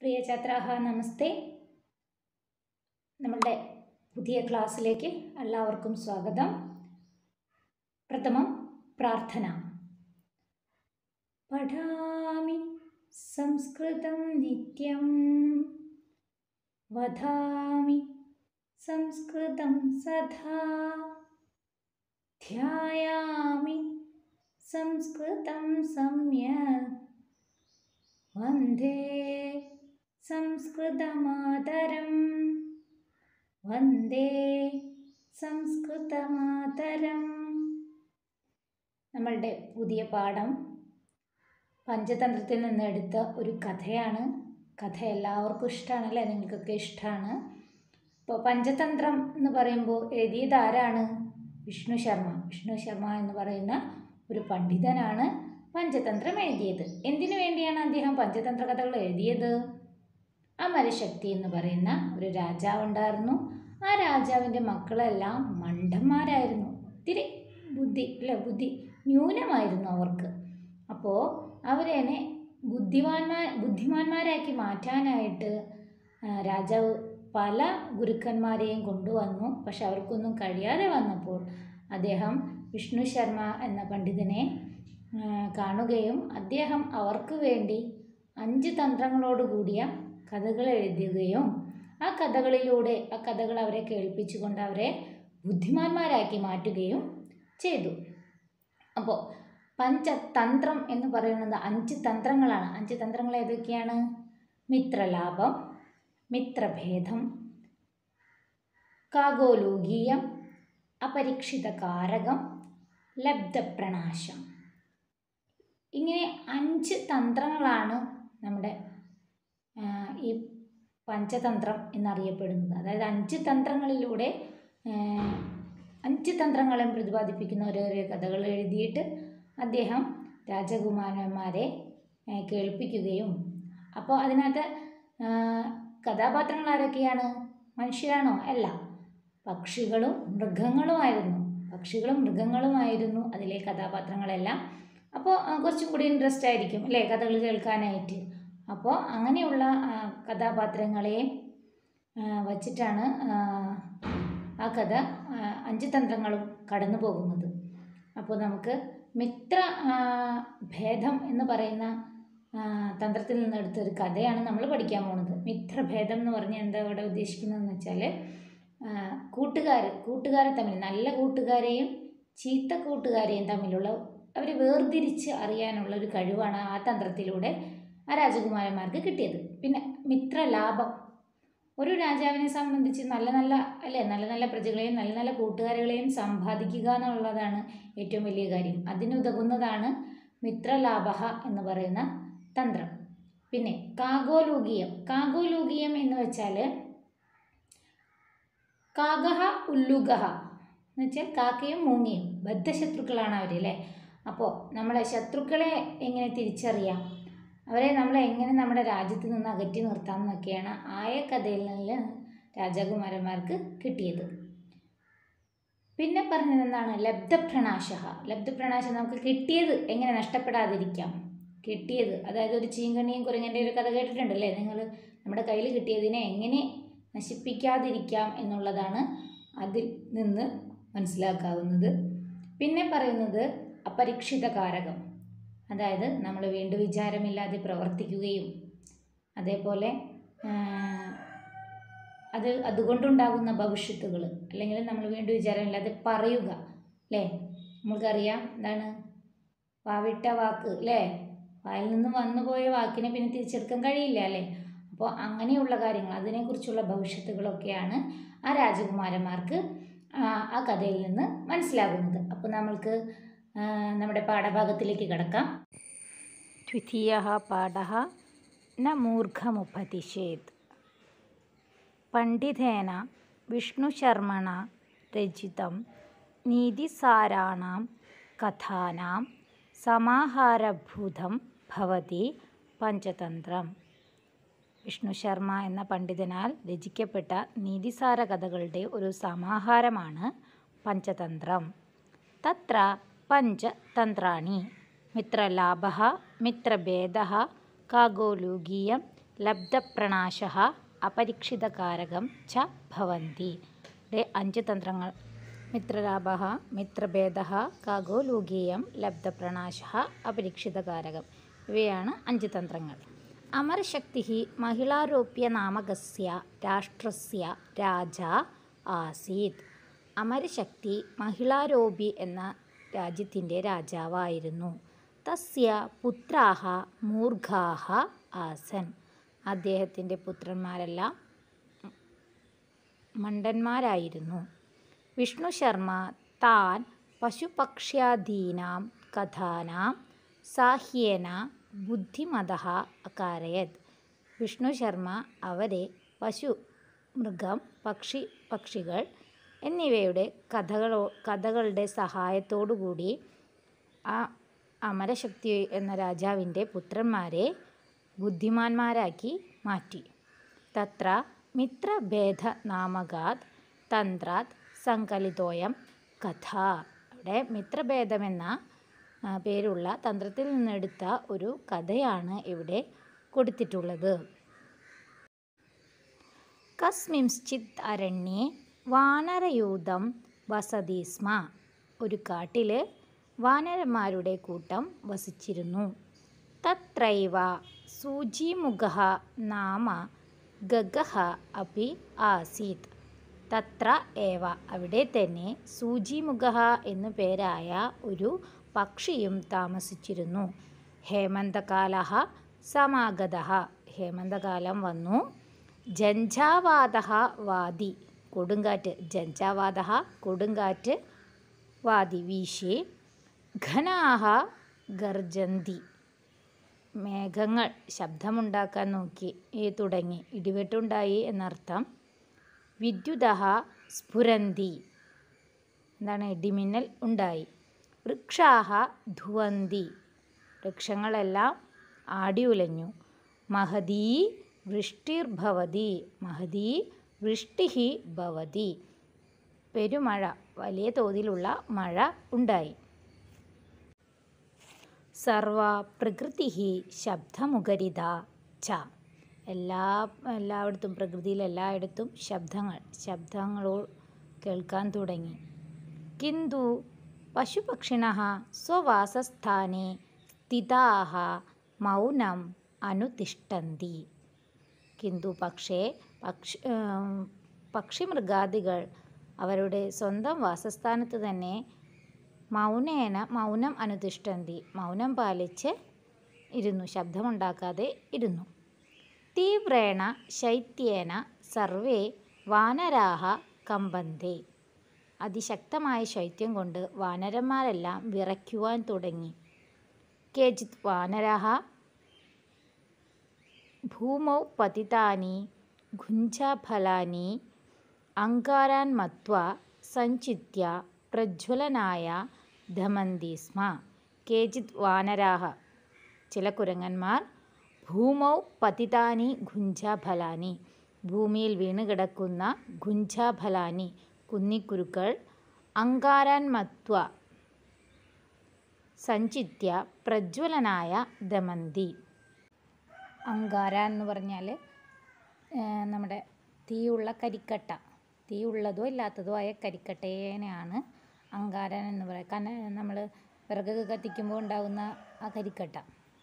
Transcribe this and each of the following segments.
പ്രിയ ഛാത്രാഹ നമസ്തേ നമ്മളുടെ പുതിയ ക്ലാസ്സിലേക്ക് എല്ലാവർക്കും സ്വാഗതം പ്രഥമം പ്രാർത്ഥന പഠാമി സംസ്കൃതം നിത്യം വധാമി സംസ്കൃതം സദാ ധ്യായാമി സംസ്കൃതം സമ്യക് വന്ദേ സംസ്കൃതമാതരം വന്ദേ സംസ്കൃതമാതരം നമ്മളുടെ പുതിയ പാഠം പഞ്ചതന്ത്രത്തിൽ നിന്ന് എടുത്ത ഒരു കഥയാണ് കഥ എല്ലാവർക്കും ഇഷ്ടമാണല്ലേ നിങ്ങൾക്കൊക്കെ ഇഷ്ടമാണ് അപ്പോൾ പഞ്ചതന്ത്രം എന്ന് പറയുമ്പോൾ എഴുതിയത് ആരാണ് വിഷ്ണു ശർമ്മ വിഷ്ണു ശർമ്മ എന്ന് പറയുന്ന ഒരു പണ്ഡിതനാണ് പഞ്ചതന്ത്രം എഴുതിയത് എന്തിനു വേണ്ടിയാണ് അദ്ദേഹം പഞ്ചതന്ത്ര കഥകൾ എഴുതിയത് അമരശക്തി എന്ന് പറയുന്ന ഒരു രാജാവുണ്ടായിരുന്നു ആ രാജാവിൻ്റെ മക്കളെല്ലാം മണ്ടന്മാരായിരുന്നു ഒത്തിരി ബുദ്ധി അല്ല ബുദ്ധി ന്യൂനമായിരുന്നു അവർക്ക് അപ്പോൾ അവരെന്നെ ബുദ്ധിമാന്മാർ ബുദ്ധിമാന്മാരാക്കി മാറ്റാനായിട്ട് ആ, രാജാവ് പല ഗുരുക്കന്മാരെയും കൊണ്ടുവന്നു പക്ഷെ അവർക്കൊന്നും കഴിയാതെ വന്നപ്പോൾ അദ്ദേഹം വിഷ്ണു ശർമ്മ എന്ന പണ്ഡിതനെ ആ, കാണുകയും അദ്ദേഹം അവർക്ക് വേണ്ടി അഞ്ച് തന്ത്രങ്ങളോട് കൂടിയ കഥകൾ എഴുതുകയും ആ കഥകളിലൂടെ ആ കഥകൾ അവരെ കേൾപ്പിച്ചുകൊണ്ട് അവരെ ബുദ്ധിമാന്മാരാക്കി മാറ്റുകയും ചെയ്തു അപ്പോൾ പഞ്ചതന്ത്രം എന്ന് പറയുന്നത് അഞ്ച് തന്ത്രങ്ങളാണ് അഞ്ച് തന്ത്രങ്ങൾ ഏതൊക്കെയാണ് മിത്രലാഭം മിത്രഭേദം കാഗോലൂകീയം അപരീക്ഷിത കാരകം ലബ്ധപ്രണാശം ഇങ്ങനെ അഞ്ച് തന്ത്രങ്ങളാണ് നമ്മുടെ ആ, ഈ പഞ്ചതന്ത്രം എന്നറിയപ്പെടുന്നത് അതായത് അഞ്ച് തന്ത്രങ്ങളിലൂടെ ആ, അഞ്ച് തന്ത്രങ്ങളെ പ്രതിപാദിപ്പിക്കുന്ന ഓരോരോ കഥകൾ എഴുതിയിട്ട് അദ്ദേഹം രാജകുമാരന്മാരെ ആ, കേൾപ്പിക്കുകയും അപ്പോൾ അതിനകത്ത് ആ, കഥാപാത്രങ്ങൾ ആരൊക്കെയാണ് മനുഷ്യരാണോ അല്ല പക്ഷികളും മൃഗങ്ങളുമായിരുന്നു പക്ഷികളും മൃഗങ്ങളുമായിരുന്നു അതിലെ കഥാപാത്രങ്ങളെല്ലാം അപ്പോൾ ആ, കുറച്ചും കൂടി ഇൻട്രസ്റ്റ് ആയിരിക്കും അല്ലേ കഥകൾ കേൾക്കാനായിട്ട് അപ്പോൾ അങ്ങനെയുള്ള ആ, കഥാപാത്രങ്ങളെ ആ, വച്ചിട്ടാണ് ആ, ആ കഥ ആ, അഞ്ച് തന്ത്രങ്ങളും കടന്നു പോകുന്നത് അപ്പോൾ നമുക്ക് മിത്ര ആ, ഭേദം എന്ന് പറയുന്ന ആ, തന്ത്രത്തിൽ നിന്ന് എടുത്തൊരു കഥയാണ് നമ്മൾ പഠിക്കാൻ പോകുന്നത് മിത്രഭേദം എന്ന് പറഞ്ഞാൽ എന്താ ഇവിടെ ഉദ്ദേശിക്കുന്നതെന്ന് വെച്ചാൽ കൂട്ടുകാർ കൂട്ടുകാരെ തമ്മിൽ നല്ല കൂട്ടുകാരെയും ചീത്ത കൂട്ടുകാരെയും തമ്മിലുള്ള അവർ വേർതിരിച്ച് അറിയാനുള്ള ഒരു കഴിവാണ് ആ തന്ത്രത്തിലൂടെ ആ രാജകുമാരന്മാർക്ക് കിട്ടിയത് പിന്നെ മിത്രലാഭം ഒരു രാജാവിനെ സംബന്ധിച്ച് നല്ല നല്ല അല്ലേ നല്ല നല്ല പ്രജകളെയും നല്ല നല്ല കൂട്ടുകാരികളെയും സമ്പാദിക്കുക എന്നുള്ളതാണ് ഏറ്റവും വലിയ കാര്യം അതിനുതകുന്നതാണ് മിത്രലാഭ എന്ന് പറയുന്ന തന്ത്രം പിന്നെ കാഗോലൂകീയം കാഗോലൂകീയം എന്ന് വെച്ചാൽ കാഗഹ ഉല്ലുഗഹ എന്ന് വെച്ചാൽ കാക്കയും മൂങ്ങയും ബദ്ധശത്രുക്കളാണ് അവർ അല്ലേ അപ്പോൾ നമ്മളെ ശത്രുക്കളെ എങ്ങനെ തിരിച്ചറിയാം അവരെ നമ്മൾ എങ്ങനെ നമ്മുടെ രാജ്യത്ത് നിന്ന് അകറ്റി നിർത്താം എന്നൊക്കെയാണ് ആയ കഥയിൽ നിന്ന് രാജകുമാരന്മാർക്ക് കിട്ടിയത് പിന്നെ പറഞ്ഞത് എന്താണ് ലബ്ധപ്രണാശ ലബ്ധപ്രണാശം നമുക്ക് കിട്ടിയത് എങ്ങനെ നഷ്ടപ്പെടാതിരിക്കാം കിട്ടിയത് അതായത് ഒരു ചീങ്കണ്ണിയും കുരങ്ങൻ്റെ ഒരു കഥ കേട്ടിട്ടുണ്ടല്ലേ നിങ്ങൾ നമ്മുടെ കയ്യിൽ കിട്ടിയതിനെ എങ്ങനെ നശിപ്പിക്കാതിരിക്കാം എന്നുള്ളതാണ് അതിൽ നിന്ന് മനസ്സിലാക്കാവുന്നത് പിന്നെ പറയുന്നത് അപരീക്ഷിത കാരകം അതായത് നമ്മൾ വീണ്ടും വിചാരമില്ലാതെ പ്രവർത്തിക്കുകയും അതേപോലെ ആ, അത് അതുകൊണ്ടുണ്ടാകുന്ന ഭവിഷ്യത്തുകൾ അല്ലെങ്കിൽ നമ്മൾ വീണ്ടും വിചാരമില്ലാതെ പറയുക അല്ലേ നമുക്കറിയാം എന്താണ് വാവിട്ട വാക്ക് അല്ലേ വായിൽ നിന്ന് വന്നു പോയ വാക്കിനെ പിന്നെ തിരിച്ചെടുക്കാൻ കഴിയില്ല അല്ലേ അപ്പോൾ അങ്ങനെയുള്ള കാര്യങ്ങൾ അതിനെക്കുറിച്ചുള്ള ഭവിഷ്യത്തുകളൊക്കെയാണ് ആ രാജകുമാരന്മാർക്ക് ആ ആ കഥയിൽ നിന്ന് മനസ്സിലാകുന്നത് അപ്പോൾ നമ്മൾക്ക് ആ, നമ്മുടെ പാഠഭാഗത്തിലേക്ക് കിടക്കാം ദ്വിതീയ പാഠ ന മൂർഖമുപതിശേത് പണ്ഡിതേന വിഷ്ണുശർമ്മണ രചിതം നീതിസാരാണാം കഥാനാം സമാഹാരഭൂതം ഭവതി പഞ്ചതന്ത്രം വിഷ്ണു ശർമ്മ എന്ന പണ്ഡിതനാൽ രചിക്കപ്പെട്ട നീതിസാര കഥകളുടെ ഒരു സമാഹാരമാണ് പഞ്ചതന്ത്രം തത്ര പഞ്ചതന്ത്രാണി മിത്രലാഭ മിത്രഭേദ കാഗോലൂകീയം ലബ്ധപ്രണാശ അപരീക്ഷിതകാരകം ച ഭവന്തി ഇവിടെ അഞ്ച് തന്ത്രങ്ങൾ മിത്രലാഭ മിത്രഭേദ കാഗോലൂകീയം ലബ്ധപ്രണാശ അപരീക്ഷിതകാരകം ഇവയാണ് അഞ്ച് തന്ത്രങ്ങൾ അമരശക്തി മഹിളാരോപ്യനാമകസ്യ രാഷ്ട്രസ്യ രാജ ആസീത് അമരശക്തി മഹിളാരോപി എന്ന രാജ്യത്തിൻ്റെ രാജാവായിരുന്നു തസ്യ പുത്രാഹ മൂർഖാഹ ആസൻ അദ്ദേഹത്തിൻ്റെ പുത്രന്മാരെല്ലാം മണ്ടന്മാരായിരുന്നു വിഷ്ണു ശർമ്മ താൻ പശുപക്ഷ്യാദീനാം കഥാനാം സാഹ്യേന ബുദ്ധിമത അകാരയത് വിഷ്ണു ശർമ്മ അവരെ പശു മൃഗം പക്ഷി പക്ഷികൾ എന്നിവയുടെ കഥകളോ കഥകളുടെ സഹായത്തോടുകൂടി ആ അമരശക്തി എന്ന രാജാവിൻ്റെ പുത്രന്മാരെ ബുദ്ധിമാന്മാരാക്കി മാറ്റി തത്ര മിത്രഭേദ നാമകാത് തന്ത്രാത് സങ്കലിതോയം കഥ അവിടെ മിത്രഭേദമെന്ന ആ, പേരുള്ള തന്ത്രത്തിൽ നിന്നെടുത്ത ഒരു കഥയാണ് ഇവിടെ കൊടുത്തിട്ടുള്ളത് കസ്മിംശ്ചിത് അരണ്യേ വാനരയൂഥം വസതി സ്മ ഒരു കാട്ടിൽ വാനരന്മാരുടെ കൂട്ടം വസിച്ചിരുന്നു തത്രൈവ സൂചിമുഖ നാമ ഗഗഹ അപി ആസീത് തത്ര ഏവ അവിടെ തന്നെ സൂചിമുഖ എന്നു പേരായ ഒരു പക്ഷിയും താമസിച്ചിരുന്നു ഹേമന്തകാല സമാഗത ഹേമന്തകാലം വന്നു ജഞ്ചാവാത വാദി കൊടുങ്കാറ്റ് ജഞ്ചാവാത കൊടുങ്കാറ്റ് വാദി വീശി ഘനാഹ ഗർജന്തി മേഘങ്ങൾ ശബ്ദമുണ്ടാക്കാൻ നോക്കി ഏ, തുടങ്ങി ഇടിവെട്ടുണ്ടായി എന്നർത്ഥം വിദ്യുത സ്ഫുരന്തി എന്താണ് ഇടിമിന്നൽ ഉണ്ടായി വൃക്ഷാഹ ധുവന്തി വൃക്ഷങ്ങളെല്ലാം ആടിയുലഞ്ഞു മഹതീ വൃഷ്ടിർഭവതി മഹതീ വൃഷ്ടി ഭവതി പെരുമഴ വലിയ തോതിലുള്ള മഴ ഉണ്ടായി സർവ പ്രകൃതി ശബ്ദമുഖരിത ച എല്ലാ എല്ലായിടത്തും പ്രകൃതിയിൽ എല്ലായിടത്തും ശബ്ദങ്ങൾ ശബ്ദങ്ങളോ കേൾക്കാൻ തുടങ്ങി കിന്തു പശുപക്ഷിണ സ്വവാസസ്ഥാനെ സ്ഥിതാഹ മൗനം അനുതിഷ്ഠന്തി കിന്തു പക്ഷേ പക്ഷി പക്ഷിമൃഗാദികൾ അവരുടെ സ്വന്തം വാസസ്ഥാനത്ത് തന്നെ മൗനേന മൗനം അനുതിഷ്ഠന്തി മൗനം പാലിച്ച് ഇരുന്നു ശബ്ദമുണ്ടാക്കാതെ ഇരുന്നു തീവ്രേണ ശൈത്യേന സർവേ വാനരാഹ കമ്പന്തേ അതിശക്തമായ ശൈത്യം കൊണ്ട് വാനരന്മാരെല്ലാം വിറയ്ക്കുവാൻ തുടങ്ങി കേചിത് വാനരാഹ ഭൂമൗ പതിതാനി ഗുഞ്ചഫലാനി അങ്കാരാൻ മത്വ സഞ്ചിത്യ പ്രജ്വലനായ ധമന്തി സ്മ കേചിത് വാനരാഹ ചില കുരങ്ങന്മാർ ഭൂമൗ പതിതാനി ഗുഞ്ചഫലാനി ഭൂമിയിൽ വീണ് കിടക്കുന്ന ഗുഞ്ചഫലാനി കുന്നിക്കുരുക്കൾ അങ്കാരാൻ മത്വ സഞ്ചിത്യ പ്രജ്വലനായ ദമന്തി അങ്കാര എന്ന് പറഞ്ഞാൽ നമ്മുടെ തീയുള്ള കരിക്കട്ട തീ ഉള്ളതോ ഇല്ലാത്തതോ ആയ കരിക്കട്ടേനെയാണ് അങ്കാരൻ എന്ന് പറയുക കന നമ്മൾ വിറകൊക്കെ കത്തിക്കുമ്പോൾ ഉണ്ടാകുന്ന ആ കരിക്കട്ട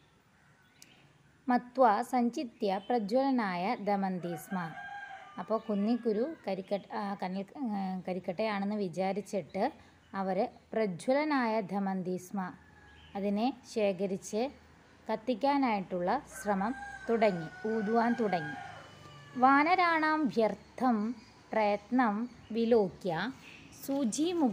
മത്വ സഞ്ചിത്യ പ്രജ്വലനായ ദമന്തീസ്മ അപ്പോൾ കുന്നിക്കുരു കരിക്കട്ട ആ, കനൽ ആ, കരിക്കട്ടയാണെന്ന് വിചാരിച്ചിട്ട് അവർ പ്രജ്വലനായ ധമന്തീസ്മ അതിനെ ശേഖരിച്ച് കത്തിക്കാനായിട്ടുള്ള ശ്രമം തുടങ്ങി ഊതുവാൻ തുടങ്ങി വാനരാണാം വ്യർത്ഥം പ്രയത്നം വിലോക്യ സൂചിമുഖ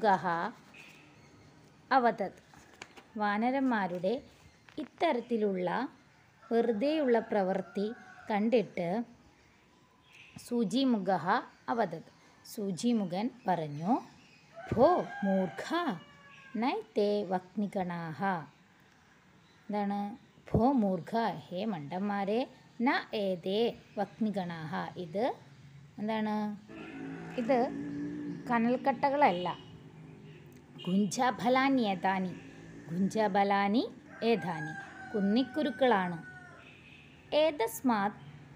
അവതത് വാനരന്മാരുടെ ഇത്തരത്തിലുള്ള വെറുതെയുള്ള പ്രവൃത്തി കണ്ടിട്ട് സൂചിമുഖ അവതത് സൂചിമുഖൻ പറഞ്ഞു ഭോ മൂർഖ നൈ തേ വക്നിഗണാഹ എന്താണ് ഭോ മൂർഖ ഹേ മണ്ടന്മാരെ ന ഏതേ വക്നിഗണാഹ ഇത് എന്താണ് ഇത് കനൽക്കട്ടകളല്ല ഗുഞ്ചഫലാനി ഏതാനി ഗുഞ്ചബലാനി ഏതാനി കുന്നിക്കുരുക്കളാണ് ഏതസ്മാത്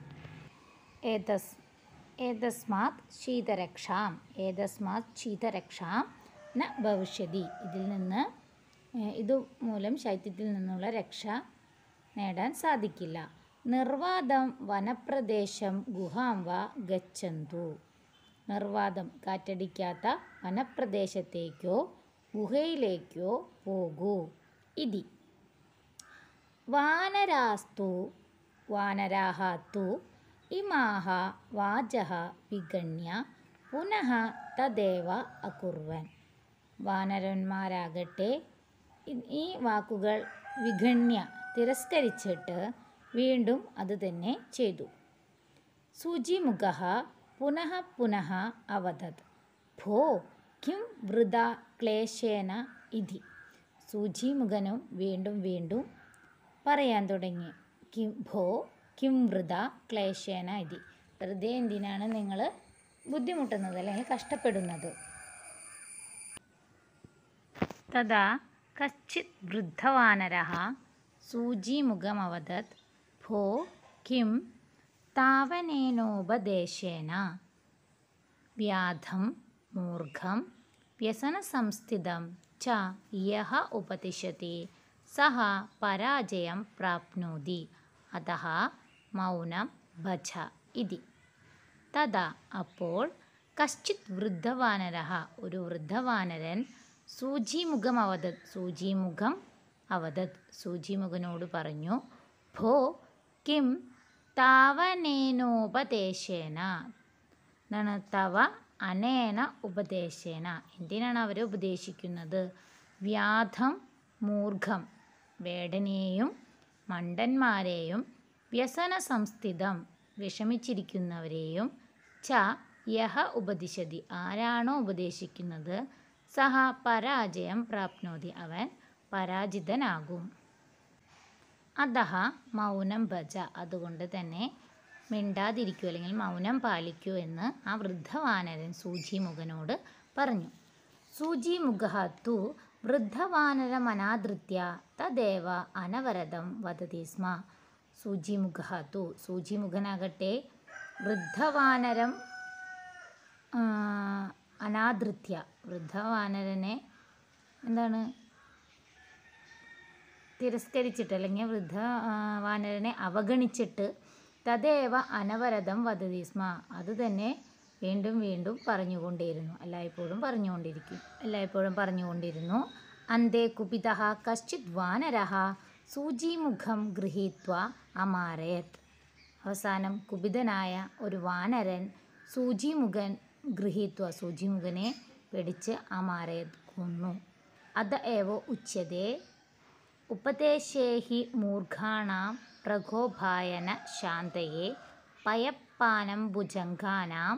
ഏതസ് ഏതസ്മാത് ശീതരക്ഷാം ഏതസ്മാത് ശീതരക്ഷാം ന ഭവിഷ്യതി ഇതിൽ നിന്ന് ഏഹ്, ഇതുമൂലം ശൈത്യത്തിൽ നിന്നുള്ള രക്ഷ നേടാൻ സാധിക്കില്ല നിർവാദം വനപ്രദേശം ഗുഹാം വ ഗച്ഛന്തു നിർവാദം കാറ്റടിക്കാത്ത വനപ്രദേശത്തേക്കോ ഗുഹയിലേക്കോ പോകൂ ഇതി വാനരാസ്തു വാനരാഹ തു ഇമാഹ വാചഃ വിഗണ്യ പുനഃ തദേവ അകുർവൻ വാനരന്മാരാകട്ടെ ഇ- ഈ വാക്കുകൾ വിഗണ്യ തിരസ്കരിച്ചിട്ട് വീണ്ടും അത് തന്നെ ചെയ്തു സൂചിമുഖ പുനഃ പുനഃ അവദത് ഭോ കിം വൃത ക്ലേശേന ഇതി സൂചിമുഖനും വീണ്ടും വീണ്ടും പറയാൻ തുടങ്ങി കിം ഭോ കിം വൃത ക്ലേശേന ഇതി വെറുതെ എന്തിനാണ് നിങ്ങൾ ബുദ്ധിമുട്ടുന്നത് അല്ലെങ്കിൽ കഷ്ടപ്പെടുന്നത് തഥാ കശ്ചിത് വൃദ്ധവാനരः സൂചിമുഖമവദത് ഭോ കിം താവനേനോപദേശേന വ്യാധം മൂർഖം വ്യസനസംസ്ഥിതം ച യഹ ഉപദിശതി സഹ പരാജയം പ്രാപ്നോതി അതः മൗനം ഭജ ഇതി തഥാ അപ്പോൾ കശ്ചിത് വൃദ്ധവാനര ഒരു വൃദ്ധവാനരൻ സൂചിമുഖം അവതത് സൂചിമുഖം അവതത് സൂചിമുഖനോട് പറഞ്ഞു ഭോ കിം താവനേനോപദേശേന എന്താണ് തവ അനേന ഉപദേശേന എന്തിനാണ് അവരെ ഉപദേശിക്കുന്നത് വ്യാധം മൂർഖം വേടനെയും മണ്ടന്മാരെയും വ്യസന സംസ്ഥിതം വിഷമിച്ചിരിക്കുന്നവരെയും ച യഹ ഉപദിശതി ആരാണോ ഉപദേശിക്കുന്നത് സഹ പരാജയം പ്രാപ്നോതി അവൻ പരാജിതനാകും അതഹ മൗനം ഭജ അതുകൊണ്ട് തന്നെ മിണ്ടാതിരിക്കൂ അല്ലെങ്കിൽ മൗനം പാലിക്കൂ എന്ന് ആ വൃദ്ധവാനരൻ സൂചിമുഖനോട് പറഞ്ഞു സൂചിമുഖ തു വൃദ്ധവാനരമനാദൃത്യ തദേവ അനവരതം വദതി സ്മ സൂചിമുഖ തു സൂചിമുഖനാകട്ടെ വൃദ്ധവാനരം ആ, അനാദൃത്യ വൃദ്ധവാനരനെ എന്താണ് തിരസ്കരിച്ചിട്ട് അല്ലെങ്കിൽ വൃദ്ധ ആ, വാനരനെ അവഗണിച്ചിട്ട് തദേവ അനവരതം വദതി സ്മ അത് തന്നെ വീണ്ടും വീണ്ടും പറഞ്ഞുകൊണ്ടേയിരുന്നു എല്ലായ്പ്പോഴും പറഞ്ഞുകൊണ്ടിരിക്കും എല്ലായ്പ്പോഴും പറഞ്ഞുകൊണ്ടിരുന്നു അന്തേ കുപിത കശ്ചിത് വാനരः സൂചിമുഖം ഗൃഹീത്വ അമാരയത് അവസാനം കുപിതനായ ഒരു വാനരൻ സൂചിമുഖൻ ഗൃഹീത്വ സൂചിമുഖനെ പിടിച്ച് അമാരയത് കൊന്നു അത ഏവ ഉച്യതേ ഉപദേശേഹി മൂർഖാണാം പ്രകോപായന ശാന്തയെ പയപ്പാനം ഭുജംഗാനാം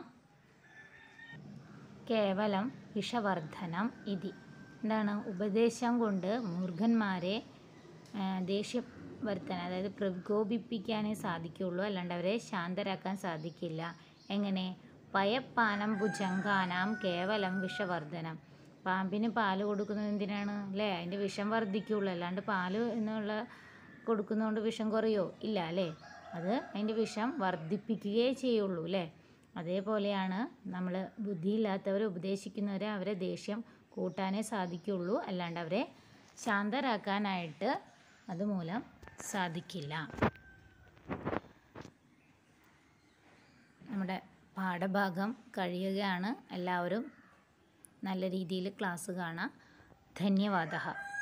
കേവലം വിഷവർദ്ധനം ഇതി എന്താണ് ഉപദേശം കൊണ്ട് മൂർഖന്മാരെ ആ, ദേഷ്യം വരുത്താൻ അതായത് പ്രകോപിപ്പിക്കാനേ സാധിക്കുള്ളൂ അല്ലാണ്ട് അവരെ ശാന്തരാക്കാൻ സാധിക്കില്ല എങ്ങനെ പയപ്പാനം ഭുജംഗാനാം കേവലം വിഷവർദ്ധനം പാമ്പിന് പാല് കൊടുക്കുന്നത് എന്തിനാണ് അല്ലേ അതിൻ്റെ വിഷം വർദ്ധിക്കുള്ളൂ അല്ലാണ്ട് പാല് എന്നുള്ള കൊടുക്കുന്നതുകൊണ്ട് വിഷം കുറയോ ഇല്ല അല്ലേ അത് അതിൻ്റെ വിഷം വർദ്ധിപ്പിക്കുകയേ ചെയ്യുള്ളൂ അല്ലേ അതേപോലെയാണ് നമ്മൾ ബുദ്ധിയില്ലാത്തവരെ ഉപദേശിക്കുന്നവരെ അവരെ ദേഷ്യം കൂട്ടാനേ സാധിക്കുള്ളൂ അല്ലാണ്ട് അവരെ ശാന്തരാക്കാനായിട്ട് അതുമൂലം സാധിക്കില്ല നമ്മുടെ പാഠഭാഗം കഴിയുകയാണ് എല്ലാവരും നല്ല രീതിയിൽ ക്ലാസ് കാണാം ധന്യവാദ